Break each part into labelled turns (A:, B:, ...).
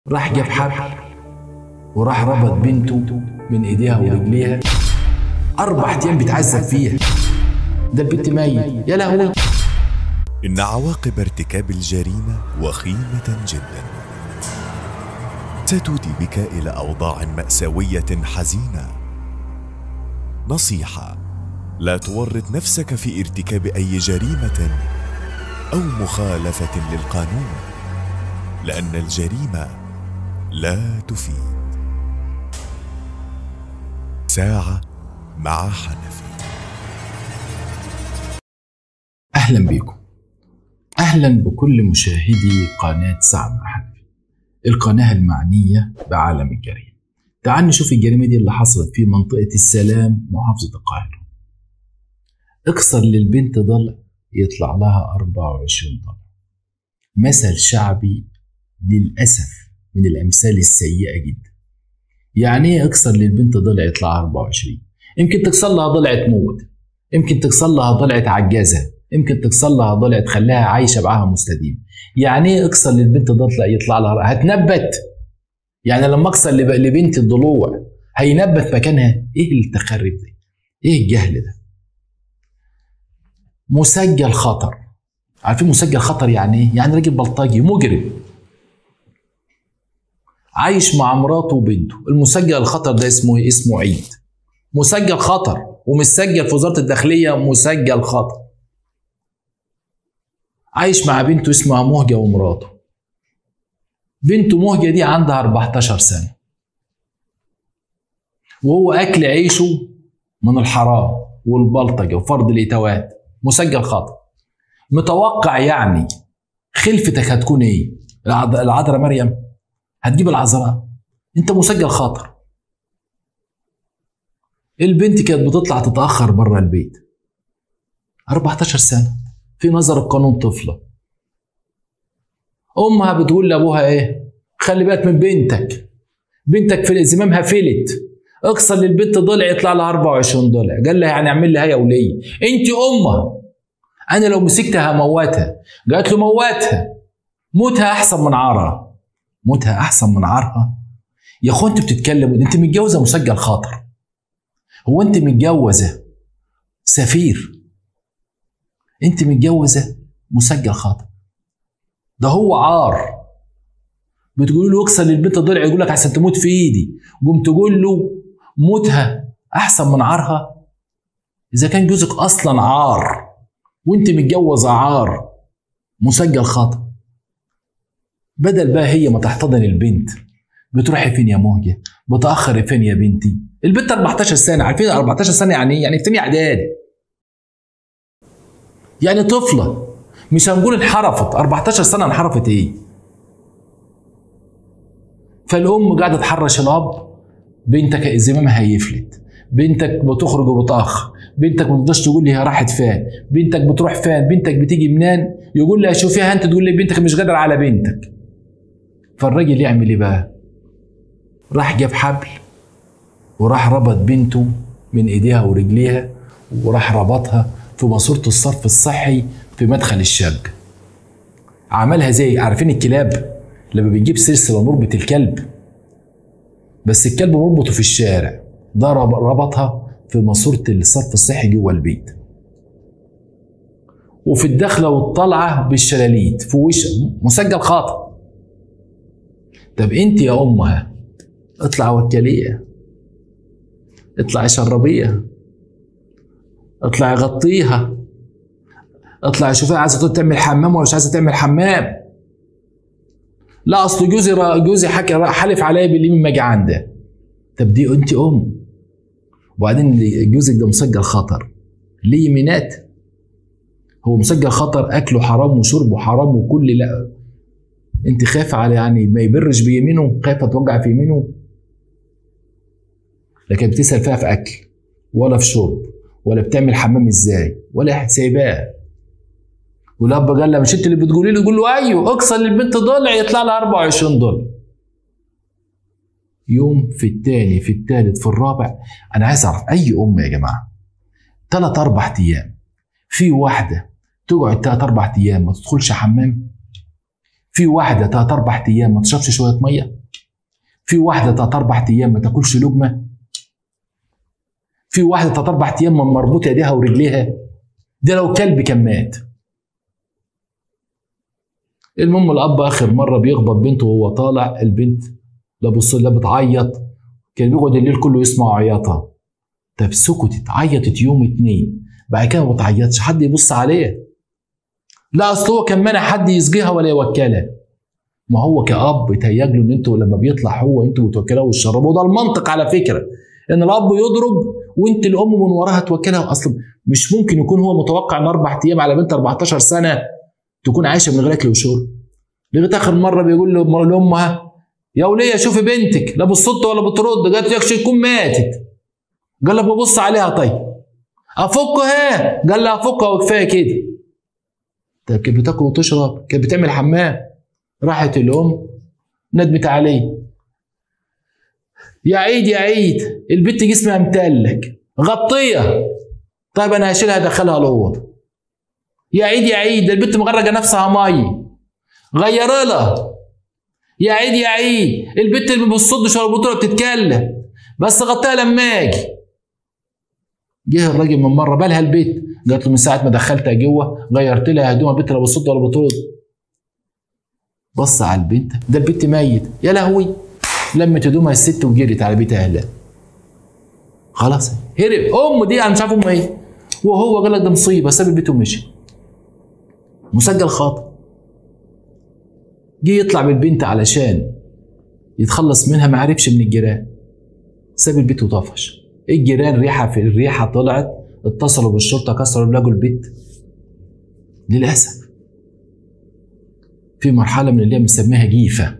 A: راح جاب حبل وراح ربط بنته من ايديها ورجليها اربع ايام بيتعذب فيها ده البنت ميت يا لهوي
B: إن عواقب ارتكاب الجريمة وخيمة جدا ستودي بك إلى أوضاع مأساوية حزينة نصيحة لا تورط نفسك في ارتكاب أي جريمة أو مخالفة للقانون لأن الجريمة لا تفيد ساعة مع حنفي
A: اهلا بيكم اهلا بكل مشاهدي قناه سعد حنفي القناه المعنيه بعالم الجريمه تعال نشوف الجريمه دي اللي حصلت في منطقه السلام محافظه القاهره اكسر للبنت ضلع يطلع لها 24 ضلع مثل شعبي للاسف من الامثال السيئه جدا يعني ايه اكسر للبنت ضلع يطلع 24 يمكن تكسر لها ضلع تموت يمكن تكسر لها ضلع تعجزها يمكن تكسر لها ضلع تخليها عايشه معاها مستديم يعني ايه اكسر للبنت ضلع يطلع لها هتنبت يعني لما اكسر لب- لبنت الضلوع هينبت مكانها ايه التخرب ده ايه الجهل ده مسجل خطر عارفين مسجل خطر يعني ايه يعني راجل بلطجي مجرم عايش مع مراته وبنته المسجل الخطر ده اسمه ايه اسمه عيد مسجل خطر ومسجل في وزاره الداخليه مسجل خطر عايش مع بنته اسمها مهجه ومراته بنته مهجه دي عندها 14 سنه وهو اكل عيشه من الحرام والبلطجه وفرض الاتوات مسجل خطر متوقع يعني خلفتك هتكون ايه العذ- العذراء مريم هتجيب العذراء انت مسجل خطر البنت كانت بتطلع تتاخر بره البيت 14 سنه في نظر القانون طفله امها بتقول لابوها ايه خلي بالك من بنتك بنتك في زمامها فلت اكسر للبنت ضلع يطلع لها 24 ضلع قال لها يعني اعمل لي هيا وليه انت امها انا لو مسكتها هموتها قالت له موتها موتها احسن من عارها موتها احسن من عارها يا اخو انت بتتكلم انت متجوزه مسجل خاطر هو انت متجوزه سفير انت متجوزه مسجل خاطر ده هو عار بتقول له اكسر للبنت ضلع يقول لك عشان تموت في ايدي قوم تقول له موتها احسن من عارها اذا كان جوزك اصلا عار وانت متجوزه عار مسجل خطأ بدل بقى هي ما تحتضن البنت بتروحي فين يا مهجه بتاخري فين يا بنتي البنت 14 سنه عارفين 14 سنه يعني ايه يعني في تانية اعدادي يعني طفله مش هنقول انحرفت 14 سنه انحرفت ايه فالام قاعده تحرش الاب بنتك زمامها هيفلت بنتك بتخرج وبتاخر بنتك ما تقدرش تقول لي هي راحت فين بنتك بتروح فين بنتك بتيجي منين يقول لها شوفيها انت تقول لي بنتك مش قادر على بنتك فالراجل يعمل ايه بقى راح جاب حبل وراح ربط بنته من ايديها ورجليها وراح ربطها في ماسوره الصرف الصحي في مدخل الشقه عملها زي عارفين الكلاب لما بيجيب سلسله نربط الكلب بس الكلب مربطه في الشارع ده رب- ربطها في ماسوره الصرف الصحي جوه البيت وفي الدخله والطلعه بالشلاليت في وش مسجل خاطئ طب انت يا امها اطلع وكليها اطلعي شربيها اطلعي غطيها اطلعي شوفيها عايزه تقعد تعمل حمام ولا مش عايزه تعمل حمام لا اصل جوزي را- جوزي حكى حلف عليا باليمين ما اجي عندها طب دي انت ام وبعدين جوزك ده مسجل خطر ليه يمينات هو مسجل خطر اكله حرام وشربه حرام وكل لا انت خايفه على يعني ما يبرش بيمينه خايفه توجع في يمينه لكن بتسال فيها في اكل ولا في شرب ولا بتعمل حمام ازاي ولا واحد سايباه والاب قال لها مش انت اللي بتقولي له يقول له ايوه اكسر للبنت ضلع يطلع لها 24 ضلع يوم في التاني في التالت في الرابع انا عايز اعرف اي ام يا جماعه ثلاث اربع ايام في واحده تقعد ثلاث اربع ايام ما تدخلش حمام في واحده تلات اربع ايام ما تشربش شويه ميه في واحده تلات اربع ايام ما تاكلش لقمه في واحده تلات اربع ايام مربوطه ايديها ورجليها ده لو كلب كان مات المهم الاب اخر مره بيخبط بنته وهو طالع البنت لا بص لا بتعيط كان بيقعد الليل كله يسمع عياطها طب سكتت عيطت يوم اتنين بعد كده ما بتعيطش حد يبص عليها لا اصل هو كان مانع حد يسقيها ولا يوكلها ما هو كأب تهيأ له ان انتوا لما بيطلع هو انتوا بتوكلوه وتشربوه وده المنطق على فكره ان الاب يضرب وانت الام من وراها توكلها اصلا مش ممكن يكون هو متوقع ان اربع ايام على بنت 14 سنه تكون عايشه من غير اكل وشرب لغايه اخر مره بيقول له لامها يا وليه شوفي بنتك لا بتصد ولا بترد قالت يكشف تكون ماتت قال لها ببص عليها طيب افكها قال لها افكها وكفايه كده طيب كانت بتاكل وتشرب كانت بتعمل حمام راحت الام ندمت عليه يا عيد يا عيد البت جسمها متلك غطيه طيب انا هشيلها ادخلها الاوضه يا عيد يا عيد البت مغرقه نفسها مي غير لها يا عيد يا عيد البت اللي ما بتصدش ولا بتقول بتتكلم بس غطيها لما اجي جه الراجل من مره بالها البيت قالت له من ساعه ما دخلتها جوه غيرت لها هدومها البت لا بتصد ولا بترد بص على البنت ده البنت ميت يا لهوي لمت هدومها الست وجريت على بيت اهلها خلاص هرب امه دي انا مش عارف امه ايه وهو قال لك ده مصيبه ساب البيت ومشي مسجل خاطئ جه يطلع بالبنت علشان يتخلص منها ما عرفش من الجيران ساب البيت وطفش الجيران ريحه في الريحه طلعت اتصلوا بالشرطه كسروا لقوا البيت للاسف في مرحله من اللي هي بنسميها جيفه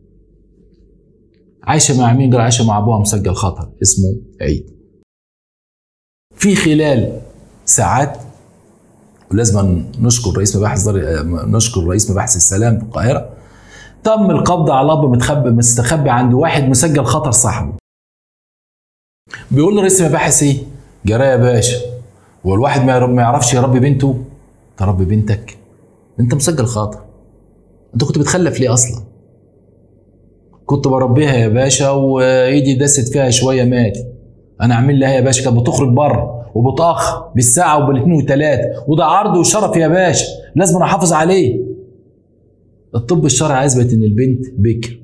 A: عايشه مع مين؟ قال عايشه مع ابوها مسجل خطر اسمه عيد. في خلال ساعات ولازم نشكر رئيس مباحث دار نشكر رئيس مباحث السلام في القاهره تم القبض على اب متخبي مستخبي عند واحد مسجل خطر صاحبه. بيقول له رئيس المباحث ايه؟ جرى يا باشا هو الواحد ما يعرفش يربي بنته؟ تربي بنتك؟ انت مسجل خاطر. انت كنت بتخلف ليه اصلا؟ كنت بربيها يا باشا وايدي دست فيها شويه مات انا اعمل لها يا باشا كانت بتخرج بره وبتاخ بالساعه وبالاثنين والثلاثه وده عرض وشرف يا باشا لازم احافظ عليه الطب الشرعي اثبت ان البنت بكر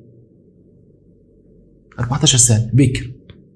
A: 14 سنه بكر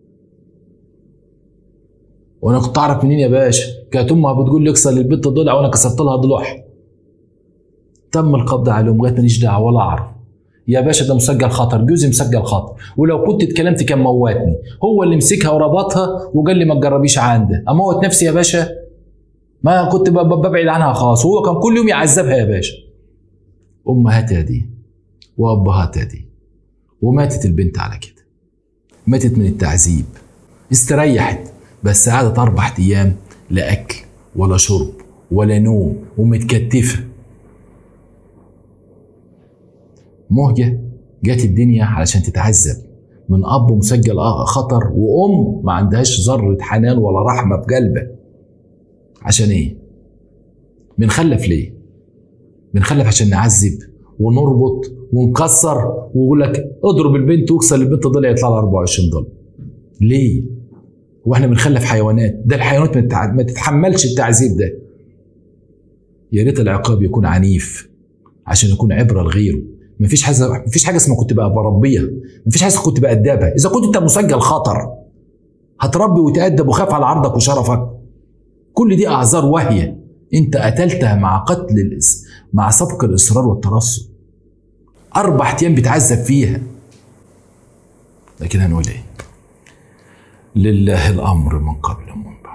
A: وانا كنت اعرف منين يا باشا كانت امها بتقول لي اكسر للبنت ضلع وانا كسرت لها ضلوعها تم القبض عليهم لغايه ماليش دعوه ولا اعرف يا باشا ده مسجل خطر جوزي مسجل خطر ولو كنت اتكلمت كان موتني هو اللي مسكها وربطها وقال لي ما تجربيش عنده اموت نفسي يا باشا ما كنت ببعد عنها خالص وهو كان كل يوم يعذبها يا باشا امهاتها دي وابهاتها دي وماتت البنت على كده ماتت من التعذيب استريحت بس قعدت اربع ايام لا اكل ولا شرب ولا نوم ومتكتفه مهجة جات الدنيا علشان تتعذب من أب مسجل خطر وأم ما عندهاش ذرة حنان ولا رحمة في قلبها عشان إيه؟ بنخلف ليه؟ بنخلف عشان نعذب ونربط ونكسر ويقول لك اضرب البنت واكسر البنت ضلع يطلع لها 24 ضلع ليه؟ واحنا بنخلف حيوانات ده الحيوانات ما تتحملش التعذيب ده يا ريت العقاب يكون عنيف عشان يكون عبره لغيره مفيش حاجه مفيش حاجه اسمها كنت بقى بربيها مفيش حاجه كنت بأدبها اذا كنت انت مسجل خطر هتربي وتأدب وخاف على عرضك وشرفك كل دي اعذار واهيه انت قتلتها مع قتل الإس... مع سبق الاصرار والترصد اربع ايام بتعذب فيها لكن هنقول ايه لله الامر من قبل ومن بعد